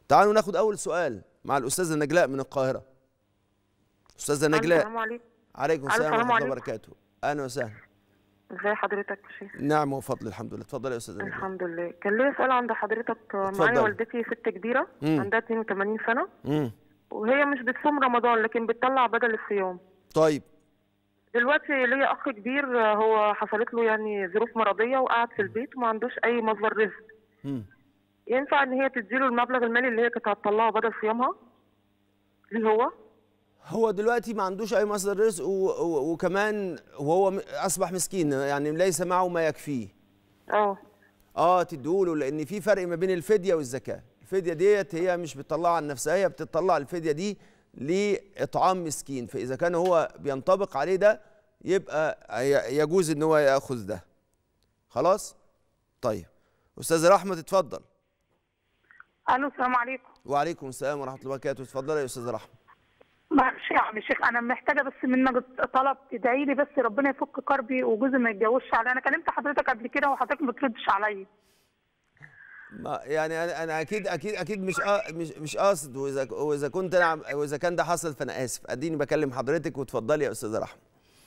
تعالوا ناخد اول سؤال مع الاستاذه نجلاء من القاهره استاذه نجلاء السلام عليكم عليكم ألو، السلام السلام ورحمه الله عليكم. وبركاته اهلا وسهلا ازي حضرتك يا شيخ نعم وفضل الحمد لله اتفضلي يا استاذه نجلاء الحمد لله كان ليا سؤال عند حضرتك اتفضلي. معايا والدتي ست كبيره مم. عندها 82 سنه امم وهي مش بتصوم رمضان لكن بتطلع بدل الصيام طيب دلوقتي ليا اخ كبير آه، هو حصلت له يعني ظروف مرضيه وقعد في البيت وما عندوش اي مصدر رزق امم ينفع ان هي تديله المبلغ المالي اللي هي كانت هتطلعه بدل صيامها ليه هو هو دلوقتي ما عندوش اي مصدر رزق و... و... وكمان وهو م- اصبح مسكين يعني ليس معه ما يكفيه اه اه تديهوله لان في فرق ما بين الفديه والزكاه الفديه ديت هي مش بتطلعها عن نفسها هي بتطلع الفديه دي لاطعام مسكين فاذا كان هو بينطبق عليه ده يبقى ي- يجوز ان هو ياخذ ده خلاص طيب استاذ رحمه اتفضل الو السلام عليكم وعليكم السلام ورحمه الله وبركاته اتفضلي يا استاذ رحمه معلش يا عم الشيخ انا محتاجه بس منك طلب تدعي لي بس ربنا يفك كربي وجوزي ما يتجوزش عليا انا كلمت حضرتك قبل كده وحضرتك ما بتردش عليا ما يعني انا انا اكيد اكيد اكيد مش آ- مش مش قاصد واذا واذا كنت انا عم- واذا كان ده حصل فانا اسف اديني بكلم حضرتك واتفضلي يا استاذه رحمه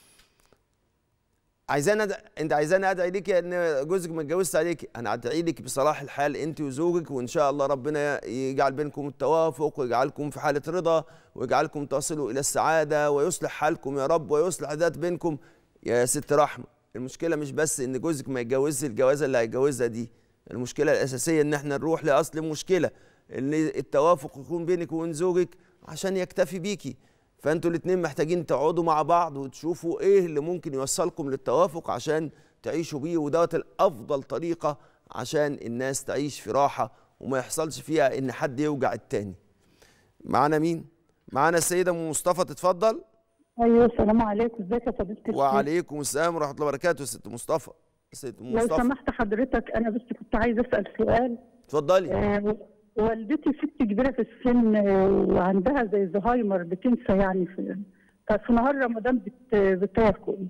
عايزانا أد... انت عايزاني ادعي ليكي ان جوزك ما اتجوزش عليكي انا ادعي لك بصلاح الحال انت وزوجك وان شاء الله ربنا يجعل بينكم التوافق ويجعلكم في حاله رضا ويجعلكم تصلوا الى السعاده ويصلح حالكم يا رب ويصلح ذات بينكم يا ست رحمه المشكله مش بس ان جوزك ما يتجوزش الجوازه اللي هيتجوزها دي المشكله الاساسيه ان احنا نروح لاصل المشكله ان التوافق يكون بينك وبين زوجك عشان يكتفي بيكي فانتوا الاثنين محتاجين تقعدوا مع بعض وتشوفوا ايه اللي ممكن يوصلكم للتوافق عشان تعيشوا بيه ودوت الافضل طريقه عشان الناس تعيش في راحه وما يحصلش فيها ان حد يوجع التاني معانا مين معانا السيده ام مصطفى تتفضل ايوه السلام عليكم ازيك يا فضيله الشيخ وعليكم السلام ورحمه الله وبركاته ست مصطفى ست لو مصطفى سمحت حضرتك انا بس كنت عايزه اسال سؤال اتفضلي آه، والدتي ست كبيره في السن آه، وعندها زي زهايمر بتنسى يعني في ففي نهار رمضان بت... بتاكل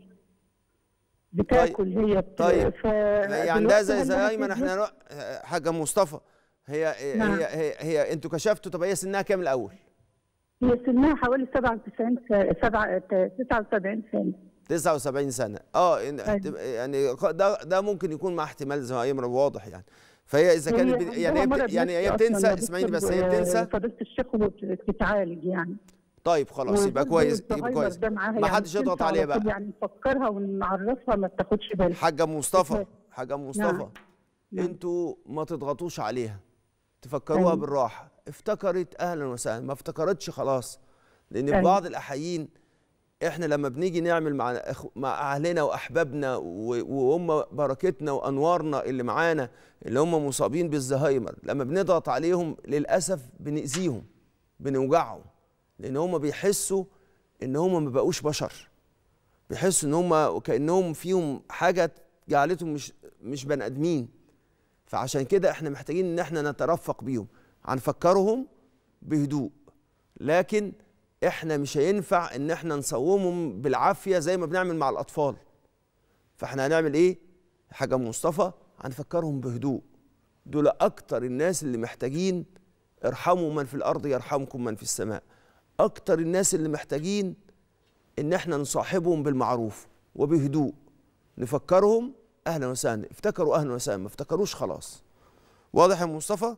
بتاكل هي بت... طيب. ف... هي عندها زي دلوقتي زي عندها ايمن في احنا البيت- رو... حاجه مصطفى هي هي, نعم. هي هي, هي انتوا كشفتوا طب هي سنها كام الاول هي سنها حوالي 97 سنه 7 79 سنه 79 سنه اه إن- أيوة. احتم- يعني ده ده ممكن يكون مع احتمال زهايمر واضح يعني فهي اذا كانت بت- يعني هي عندها بت- مرض يعني هي نفسي أصلاً بتنسى يا اسمعيني دكتور، بس هي آه، بتنسى فضيله الشيخ وبتتعالج يعني طيب خلاص يبقى وجوزها كويس يبقى الزهايمر كويس ده معاها ما يعني حدش يضغط بتنسى عليها على طول بقى يعني نفكرها ونعرفها ما تاخدش بالها حاجه مصطفى نعم. حاجه مصطفى نعم. انتوا ما تضغطوش عليها تفكروها أيوة. بالراحه بالراحه افتكرت اهلا وسهلا ما افتكرتش خلاص لان في أيوة. بعض الاحايين احنا لما بنيجي نعمل مع أخ... مع اهلنا واحبابنا و... وهم بركتنا وانوارنا اللي معانا اللي هم مصابين بالزهايمر لما بنضغط عليهم للاسف بنأذيهم بنوجعهم لان هم بيحسوا ان هم ما بقوش بشر بيحسوا ان هم كانهم فيهم حاجه جعلتهم مش مش بني ادمين فعشان كده احنا محتاجين ان احنا نترفق بيهم هنفكرهم بهدوء لكن احنا مش هينفع ان احنا نصومهم بالعافيه زي ما بنعمل مع الاطفال فاحنا هنعمل ايه حاجه مصطفى هنفكرهم بهدوء دول اكتر الناس اللي محتاجين ارحموا من في الارض يرحمكم من في السماء اكتر الناس اللي محتاجين ان احنا نصاحبهم بالمعروف وبهدوء نفكرهم اهلا وسهلا افتكروا اهلا وسهلا ما افتكروش خلاص واضح يا مصطفى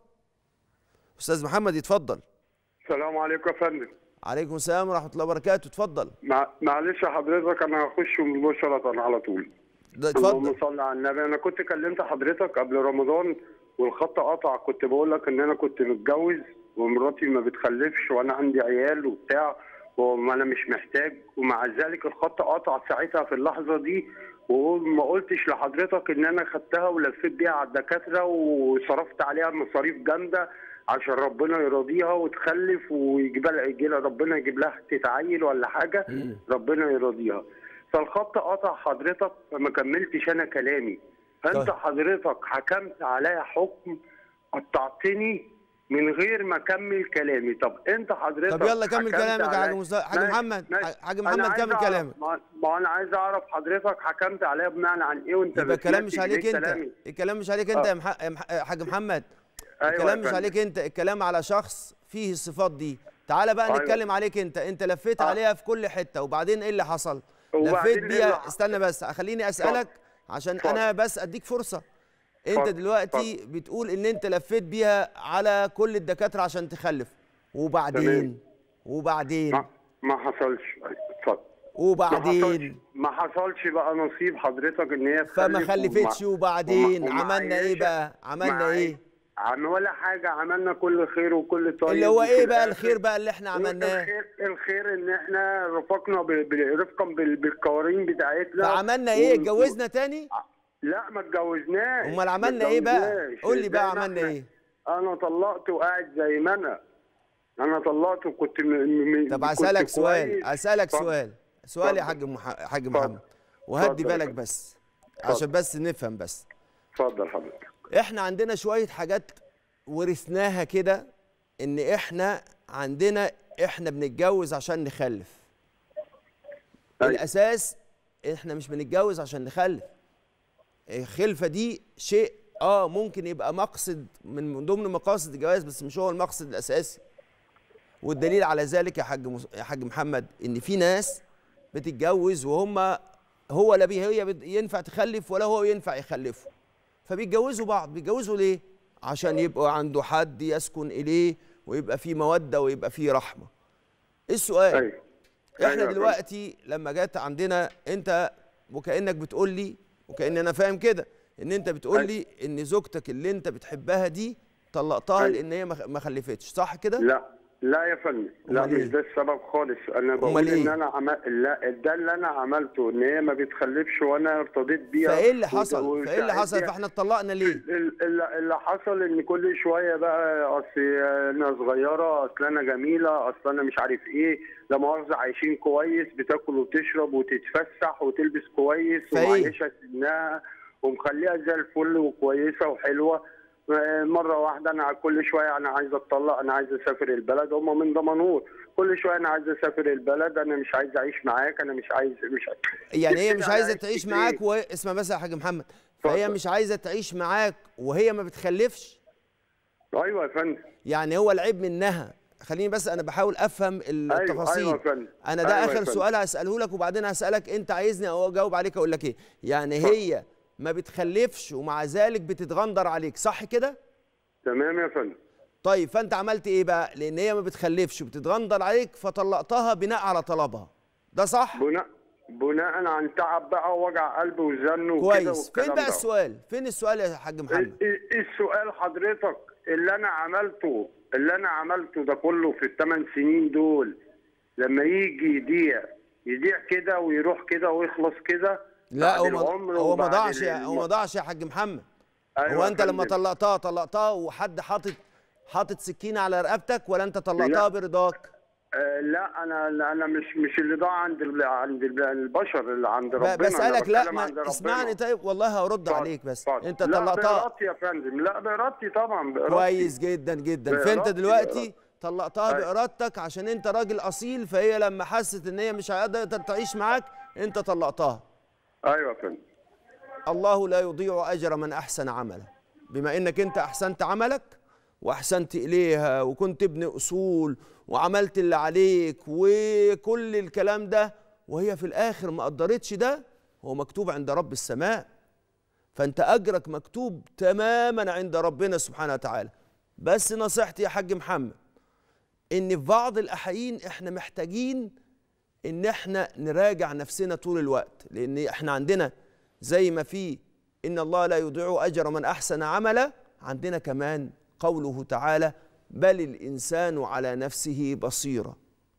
استاذ محمد يتفضل السلام عليكم يا فندم عليكم السلام ورحمه الله وبركاته اتفضل مع... معلش يا حضرتك انا هخش مباشرة على طول ده اللهم اتفضل صل على النبي انا كنت كلمت حضرتك قبل رمضان والخط قطع كنت بقول لك ان انا كنت متجوز ومراتي ما بتخلفش وانا عندي عيال وبتاع وما انا مش محتاج ومع ذلك الخط قطع ساعتها في اللحظه دي وما قلتش لحضرتك ان انا خدتها ولفيت بيها على الدكاتره وصرفت عليها مصاريف جامده عشان ربنا يرضيها وتخلف ويجيب لها يجي لها ربنا يجيب لها تتعيل ولا حاجه ربنا يرضيها فالخط قطع حضرتك فما كملتش انا كلامي فانت طيب. حضرتك حكمت عليا حكم قطعتني من غير ما اكمل كلامي طب انت حضرتك طب يلا كمل حكمت كلامك يا حاج عليا- مصطفى حاج ماشي- محمد ماشي. حاج أنا محمد عايز كمل أعرف- كلامك ما ما انا عايز اعرف حضرتك حكمت عليا بناء عن ايه وانت يبقى الكلام بتمشي مش عليك إليه انت كلامي. الكلام مش عليك انت آه. يا مح- يا مح- يا حاج محمد أيوة الكلام يا مش فندم. عليك انت الكلام على شخص فيه الصفات دي تعالى بقى أيوة. نتكلم عليك انت انت لفيت آه. عليها في كل حته وبعدين ايه اللي حصل وبعدين لفيت إيه اللي بيها حصل؟ استنى بس خليني اسالك عشان اتفضل. انا بس اديك فرصه انت اتفضل. دلوقتي بتقول ان انت لفيت بيها على كل الدكاتره عشان تخلف وبعدين تمام. وبعدين ما, ما حصلش اتفضل ما وبعدين حصلش ما حصلش بقى نصيب حضرتك ان هي فما تخلف خلفتش وما- وبعدين وما- عملنا ايه ومعيشة- بقى عملنا معايا- ايه عم ولا حاجه عملنا كل خير وكل طيب اللي هو وفي ايه بقى الآخر- الخير بقى اللي احنا عملناه الخير الخير ان احنا رفقنا ب- ب- رفقا بال- بالقوانين بتاعتنا فعملنا ايه و- اتجوزنا تاني لا ما اتجوزناش امال ما عملنا ايه بقى اتجوزناش. قول لي بقى إزاي ما عملنا إحنا- ايه انا طلقت وقاعد زي ما انا انا طلقت وكنت م... م... طب كنت اسالك سؤال كويس. اسالك اتفضل. سؤال سؤال يا اتفضل. حاج مح... حاج اتفضل. محمد وهدي اتفضل يا بالك فندم. بس عشان بس نفهم بس اتفضل حضرتك احنا عندنا شويه حاجات ورثناها كده ان احنا عندنا احنا بنتجوز عشان نخلف أيوة. الاساس احنا مش بنتجوز عشان نخلف الخلفه دي شيء اه ممكن يبقى مقصد من من ضمن مقاصد الجواز بس مش هو المقصد الاساسي والدليل على ذلك يا حاج مس... يا حاج محمد ان في ناس بتتجوز وهم هو لا بي هي بت- ينفع تخلف ولا هو ينفع يخلفه فبيتجوزوا بعض بيتجوزوا ليه عشان يبقى عنده حد يسكن اليه ويبقى في موده ويبقى في رحمه السؤال ايوه احنا أيوة. دلوقتي لما جت عندنا انت وكانك بتقول لي وكان انا فاهم كده ان انت بتقول لي ان زوجتك اللي انت بتحبها دي طلقتها أيوة. لان هي ما خ- ما خلفتش صح كده لا لا يا فندم لا أمال مش إيه؟ ده السبب خالص انا بقول أمال ان إيه؟ انا عمل لا ده اللي انا عملته ان هي ما بتخلفش وانا ارتضيت بيها فايه اللي وت- حصل فايه اللي حصل وساعدتها. فاحنا اتطلقنا ليه ال- ال- اللي حصل ان كل شويه بقى اصل انا صغيره اصل انا جميله اصل انا مش عارف ايه لا مؤاخذه عايشين كويس بتاكل وتشرب وتتفسح وتلبس كويس فإيه؟ ومعيشه سنها ومخليها زي الفل وكويسه وحلوه آه، مره واحده انا كل شويه انا عايز اتطلق انا عايز اسافر البلد هم من دمنهور كل شويه انا عايز اسافر البلد انا مش عايز اعيش معاك انا مش عايز مش عايز يعني هي تبتدي مش على عايزه عيشتك تعيش ليه؟ معاك وهي اسمع بس يا حاج محمد فهي اتفضل. مش عايزه تعيش معاك وهي ما بتخلفش ايوه يا فندم يعني هو العيب منها خليني بس انا بحاول افهم التفاصيل أيوة يا فندم. انا ده أيوة يا اخر فندم. سؤال هساله لك وبعدين هسالك انت عايزني او اجاوب عليك اقول لك ايه يعني هي ما بتخلفش ومع ذلك بتتغندر عليك صح كده تمام يا فندم طيب فانت عملت ايه بقى لان هي ما بتخلفش وبتتغندر عليك فطلقتها بناء على طلبها ده صح بناء بناء عن تعب بقى ووجع قلب وزن وكده كويس فين والكلام بقى ده. السؤال فين السؤال يا حاج محمد ال- ال- السؤال حضرتك اللي انا عملته اللي انا عملته ده كله في الثمان سنين دول لما يجي يضيع يضيع كده ويروح كده ويخلص كده لا هو بعد ما العمر هو ما وبعد ضاعش ال- يا- هو ما ضاعش يا حاج محمد أيوة هو يا انت لما فندم. طلقتها طلقتها وحد حاطط حاطط سكينه على رقبتك ولا انت طلقتها لا. برضاك آه لا انا انا مش مش اللي ضاع عند ال- عند ال- البشر اللي عند ربنا ب- أنا بسالك لا بتكلم عند ما ربنا. اسمعني طيب والله هرد اتفضل، عليك بس اتفضل. انت لا طلقتها بإرادتي يا فندم لا بإرادتي طبعا بإرادتي. كويس جدا جدا فانت بإرادتي، دلوقتي بإرادتي. طلقتها أيوة. بارادتك عشان انت راجل اصيل فهي لما حست ان هي مش هتقدر تعيش معاك انت طلقتها ايوه يا فندم الله لا يضيع اجر من احسن عملا بما انك انت احسنت عملك واحسنت اليها وكنت ابن اصول وعملت اللي عليك وكل الكلام ده وهي في الاخر ما قدرتش ده هو مكتوب عند رب السماء فانت اجرك مكتوب تماما عند ربنا سبحانه وتعالى بس نصيحتي يا حاج محمد ان في بعض الاحايين احنا محتاجين ان احنا نراجع نفسنا طول الوقت لان احنا عندنا زي ما في ان الله لا يضيع اجر من احسن عملا عندنا كمان قوله تعالى بل الانسان على نفسه بصيره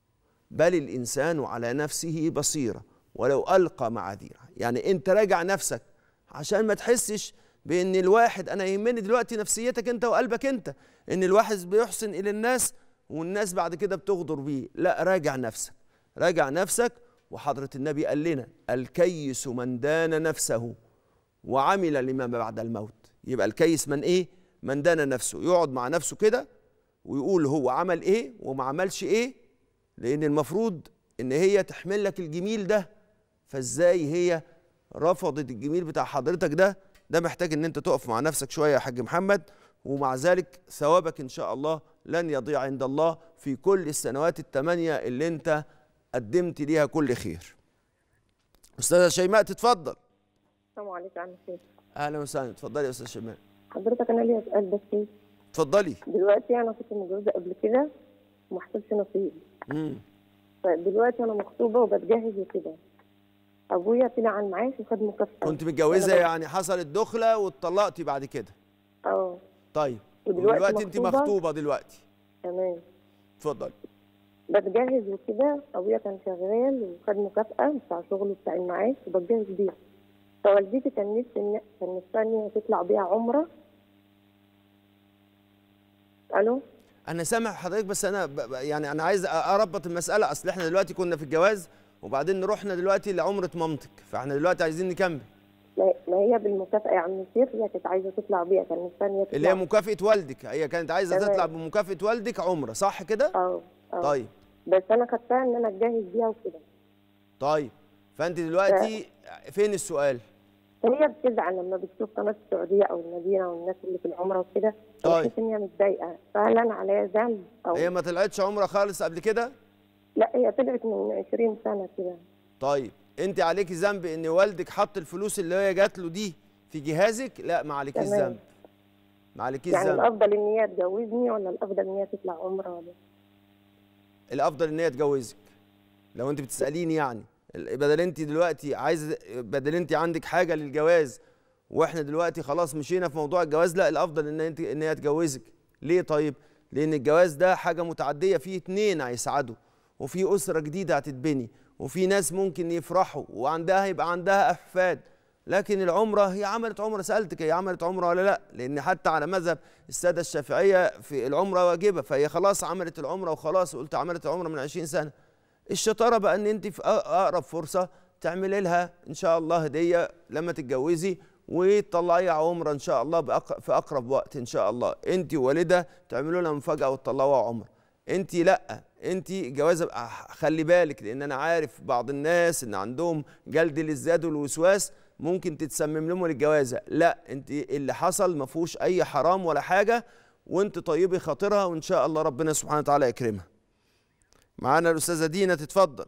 بل الانسان على نفسه بصيره ولو القى معاذيره يعني انت راجع نفسك عشان ما تحسش بان الواحد انا يهمني دلوقتي نفسيتك انت وقلبك انت ان الواحد بيحسن الى الناس والناس بعد كده بتغدر بيه لا راجع نفسك راجع نفسك وحضرة النبي قال لنا الكيس من دان نفسه وعمل لما بعد الموت يبقى الكيس من ايه من دان نفسه يقعد مع نفسه كده ويقول هو عمل ايه وما عملش ايه لان المفروض ان هي تحمل لك الجميل ده فازاي هي رفضت الجميل بتاع حضرتك ده ده محتاج ان انت تقف مع نفسك شويه يا حاج محمد ومع ذلك ثوابك ان شاء الله لن يضيع عند الله في كل السنوات الثمانيه اللي انت قدمت ليها كل خير استاذه شيماء تتفضل السلام عليكم يا عم الشيخ اهلا وسهلا اتفضلي يا استاذ شيماء حضرتك انا ليا سؤال بس اتفضلي دلوقتي انا كنت متجوزه قبل كده وما حصلش نصيب امم فدلوقتي انا مخطوبه وبتجهز وكده ابويا طلع عن معاش وخد مكافاه كنت متجوزه وأنا يعني حصلت دخله واتطلقتي بعد كده ب- اه طيب ودلوقتي ودلوقتي انت مخطوبة. مخطوبه دلوقتي تمام اتفضلي بتجهز وكده ابويا كان شغال وخد مكافاه بتاع شغله بتاع المعاش وبتجهز بيها فوالدتي كان نفسي إن- كان نفسها ان هي تطلع بيها عمره الو انا سامع حضرتك بس انا ب... ب- يعني انا عايز أ- اربط المساله اصل احنا دلوقتي كنا في الجواز وبعدين رحنا دلوقتي لعمره مامتك فاحنا دلوقتي عايزين نكمل ما ما هي بالمكافاه يا عم الشيخ هي كانت عايزه تطلع بيها كان نفسها ان هي اللي هي تطلع مكافاه والدك هي كانت عايزه تمام. تطلع بمكافاه والدك عمره صح كده اه اه طيب بس انا خدتها ان انا اتجهز بيها وكده طيب فانت دلوقتي فين السؤال فهي بتزعل لما بتشوف قناه السعوديه او المدينه والناس اللي في العمره وكده طيب. بتحس ان هي متضايقه فهل انا عليا ذنب او هي ما طلعتش عمره خالص قبل كده لا هي طلعت من 20 سنه كده طيب انت عليكي ذنب ان والدك حط الفلوس اللي هي جات له دي في جهازك لا ما عليكيش تمام. ذنب ما عليكيش يعني ذنب الافضل ان هي تجوزني ولا الافضل ان هي تطلع عمره ولا الافضل ان هي تجوزك لو انت بتساليني يعني ال- بدل انت دلوقتي عايز بدل انت عندك حاجه للجواز واحنا دلوقتي خلاص مشينا في موضوع الجواز لا الافضل ان انت ان هي تجوزك ليه طيب لان الجواز ده حاجه متعديه فيه اتنين هيسعدوا وفي اسره جديده هتتبني وفي ناس ممكن يفرحوا وعندها يبقى عندها احفاد لكن العمره هي عملت عمره سالتك هي عملت عمره ولا لا لان حتى على مذهب الساده الشافعيه في العمره واجبه فهي خلاص عملت العمره وخلاص قلت عملت العمره من 20 سنه الشطاره بقى ان انت في أ- اقرب فرصه تعملي لها ان شاء الله هديه لما تتجوزي وتطلعيها عمره ان شاء الله بأق... في اقرب وقت ان شاء الله انت ووالدها تعملوا لها مفاجاه وتطلعوها عمره انت لا انت جوازه بقى خلي بالك لان انا عارف بعض الناس ان عندهم جلد للزاد والوسواس ممكن تتسمم لهم الجوازه لا انت اللي حصل ما فيهوش اي حرام ولا حاجه وانت طيبي خاطرها وان شاء الله ربنا سبحانه وتعالى يكرمها معانا الاستاذه دينا تتفضل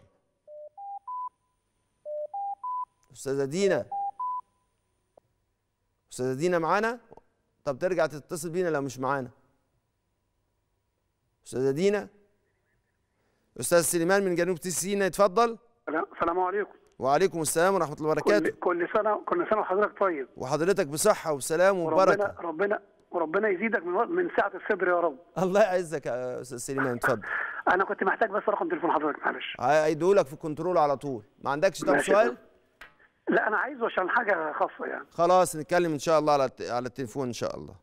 استاذه دينا استاذه دينا معانا طب ترجع تتصل بينا لو مش معانا استاذه دينا استاذ سليمان من جنوب سيناء يتفضل السلام عليكم وعليكم السلام ورحمه الله كل, وبركاته كل سنه كل سنه وحضرتك طيب وحضرتك بصحه وسلام وربنا وبركه ربنا وربنا يزيدك من وقت- من سعه الصدر يا رب الله يعزك يا استاذ سليمان اتفضل انا كنت محتاج بس رقم تليفون حضرتك معلش هيدولك في الكنترول على طول ما عندكش طب ماشي. سؤال لا انا عايزه عشان حاجه خاصه يعني خلاص نتكلم ان شاء الله على الت- على التليفون ان شاء الله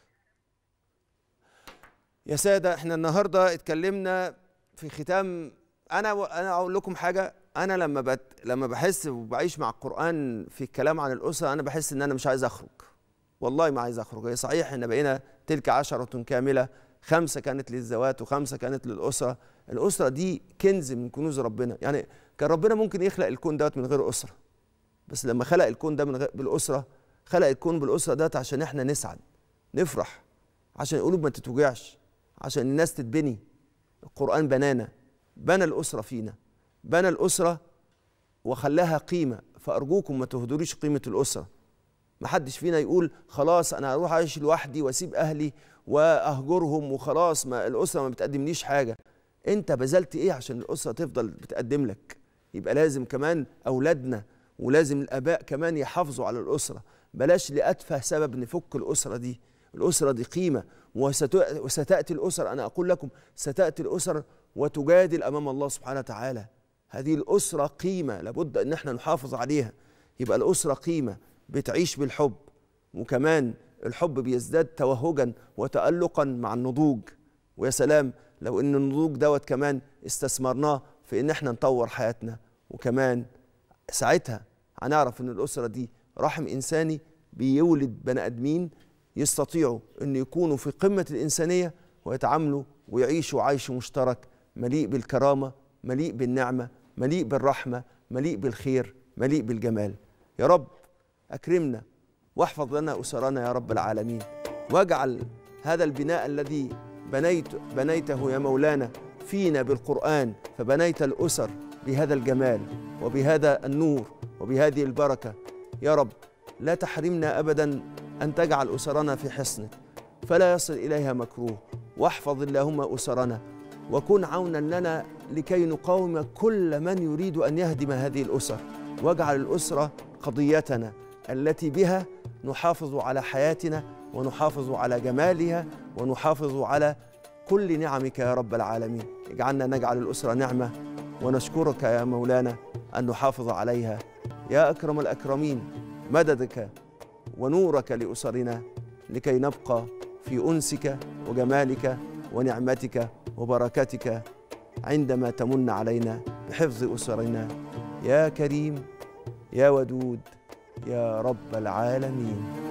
يا ساده احنا النهارده اتكلمنا في ختام انا و... انا اقول لكم حاجه انا لما بت... لما بحس وبعيش مع القران في الكلام عن الاسره انا بحس ان انا مش عايز اخرج والله ما عايز اخرج هي صحيح ان بقينا تلك عشرة كامله خمسه كانت للذوات وخمسه كانت للاسره الاسره دي كنز من كنوز ربنا يعني كان ربنا ممكن يخلق الكون دوت من غير اسره بس لما خلق الكون ده من غير بالاسره خلق الكون بالاسره ده عشان احنا نسعد نفرح عشان القلوب ما تتوجعش عشان الناس تتبني القران بنانا بنى الاسره فينا بنى الاسره وخلاها قيمه فارجوكم ما تهدروش قيمه الاسره ما حدش فينا يقول خلاص انا هروح اعيش لوحدي واسيب اهلي واهجرهم وخلاص ما الاسره ما بتقدمليش حاجه انت بذلت ايه عشان الاسره تفضل بتقدم لك يبقى لازم كمان اولادنا ولازم الاباء كمان يحافظوا على الاسره بلاش لاتفه سبب نفك الاسره دي الاسره دي قيمه وست- وستاتي الاسر انا اقول لكم ستاتي الاسر وتجادل امام الله سبحانه وتعالى هذه الاسره قيمه لابد ان احنا نحافظ عليها يبقى الاسره قيمه بتعيش بالحب وكمان الحب بيزداد توهجا وتألقا مع النضوج ويا سلام لو ان النضوج دوت كمان استثمرناه في ان احنا نطور حياتنا وكمان ساعتها هنعرف ان الاسره دي رحم انساني بيولد بني ادمين يستطيعوا ان يكونوا في قمه الانسانيه ويتعاملوا ويعيشوا عيش مشترك مليء بالكرامه مليء بالنعمه مليء بالرحمه مليء بالخير مليء بالجمال يا رب اكرمنا واحفظ لنا اسرنا يا رب العالمين واجعل هذا البناء الذي بنيت بنيته يا مولانا فينا بالقرآن فبنيت الأسر بهذا الجمال وبهذا النور وبهذه البركة يا رب لا تحرمنا أبدا أن تجعل أسرنا في حصنك فلا يصل إليها مكروه واحفظ اللهم أسرنا وكن عونا لنا لكي نقاوم كل من يريد أن يهدم هذه الأسر واجعل الأسرة قضيتنا التي بها نحافظ على حياتنا ونحافظ على جمالها ونحافظ على كل نعمك يا رب العالمين اجعلنا نجعل الأسرة نعمة ونشكرك يا مولانا أن نحافظ عليها يا أكرم الأكرمين مددك ونورك لأسرنا لكي نبقى في أنسك وجمالك ونعمتك وبركتك عندما تمن علينا بحفظ أسرنا يا كريم يا ودود يا رب العالمين